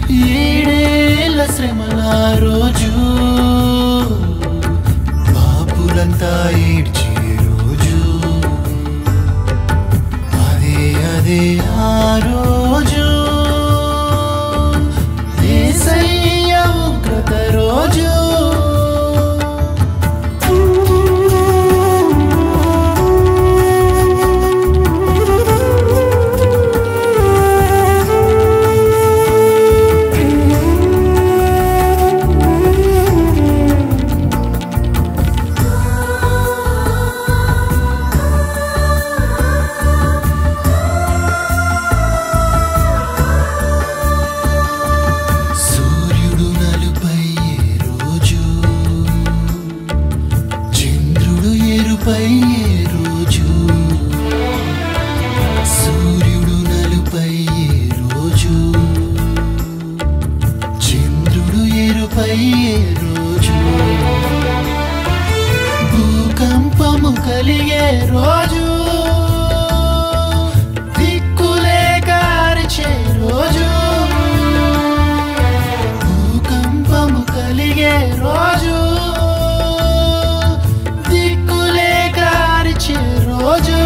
ఏడేళ్ల శ్రమల రోజు పాపులంతా ఏడ్చే రోజు అదే అదే ఆ రోజు యేసయ్య ఉగ్రత రోజు సూర్యుడు నలుపయ్యే రోజు చంద్రుడు ఎరుపయ్యే రోజు సూర్యుడు నలుపయ్యే రోజు చంద్రుడు ఎరుపయ్యే రోజు భూకంపము కలిగే రోజు దిక్కులేక అరిచే రోజు భూకంపము కలిగే రోజు దిక్కులేక అరిచే రోజు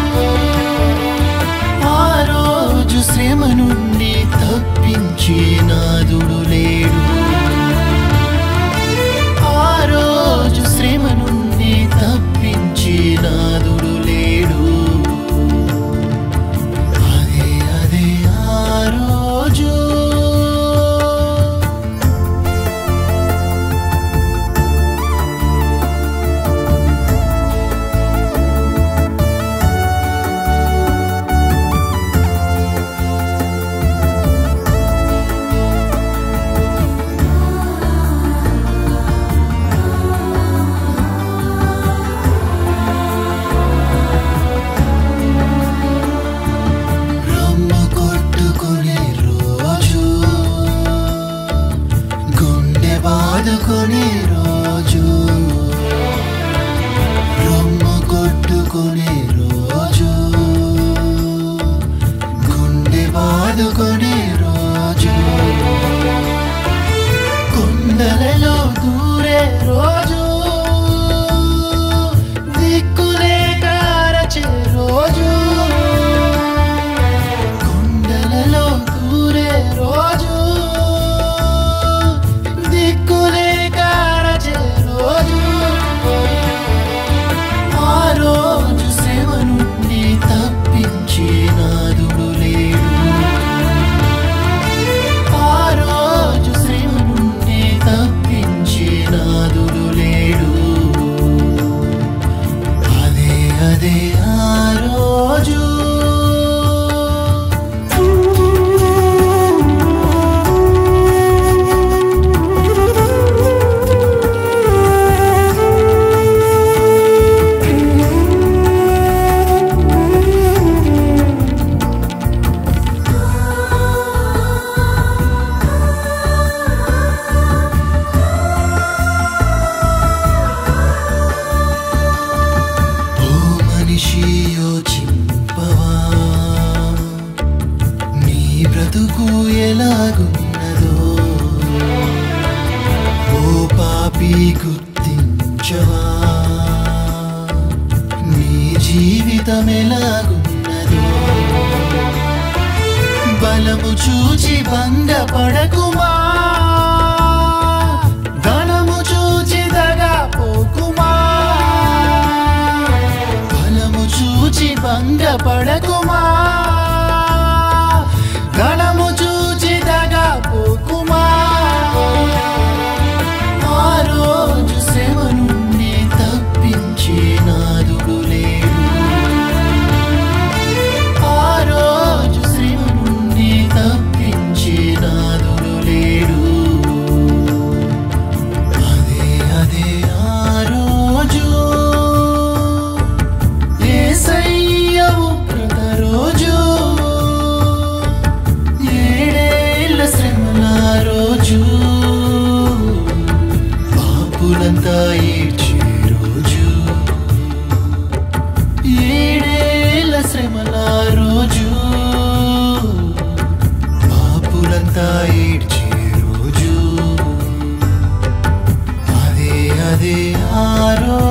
ఆ రోజు శ్రమ నుండి తప్పించే నాదుడు లేడు ఆ రోజు శ్రమ నుండి తప్పించే నాదుడు లేడు అదే అదే ఆ రోజు రమ్ము కొట్టుకునే రోజు గుండె బాదుకునే రోజు రమ్ము కొట్టుకునే రోజు గుండె బాదుకునే రోజు కొండలలో దూరే రోజు దిక్కులేక అరచే రోజు కొండలలో దూరే రోజు దిక్కులేక అరచే రోజు ఆ రోజు శ్రమ నుండి తప్పించే నాదుడు లేడు ఆ రోజు శ్రమ నుండి తప్పించే నాదుడు లేడు అదే అదే ఆ రోజు ఓ మనిషి యోచింపవా నీ బ్రతుకు ఎలాగున్నదో ఓ పాపి గుర్తించవా నీ జీవితం ఎలాగున్నదో బలము చూచి భంగపడకుమా ధనము చూచి దగా పోకుమా బలము చూచి భంగపడకుమా ధనము చూచి దగా పోకుమా ఆ రోజు శ్రమ నుండి తప్పించే నాదుడు లేడు ఆ రోజు శ్రమ నుండి తప్పించే నాదుడు లేడు ఏడ్చే రోజు అదే అదే ఆ రోజు